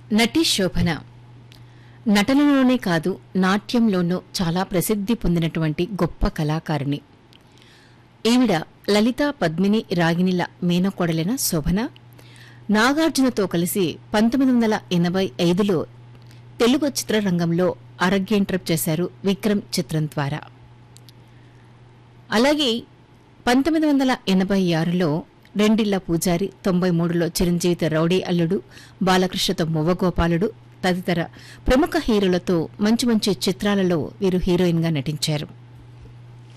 నటి శోభన నటనలోనే కాదు నాట్యంలోనూ చాలా ప్రసిద్ధి పొందినటువంటి గొప్ప కళాకారిణి ఈవిడ లలిత పద్మిని రాగిణిల మేనకోడలైన శోభన నాగార్జునతో కలిసి పంతొమ్మిది వందల ఎనభై ఐదులో తెలుగు చిత్రరంగంలో అరగ్యంట్రప్ చేశారు విక్రమ్ చిత్రం ద్వారా అలాగే పంతొమ్మిది వందల ఎనభై ఆరులో రెండిళ్ల పూజారి తొంభై మూడులో చిరంజీవితో రౌడీ అల్లుడు బాలకృష్ణతో మువ్వగోపాలుడు తదితర ప్రముఖ హీరోలతో మంచి మంచి చిత్రాలలో వీరు హీరోయిన్గా నటించారు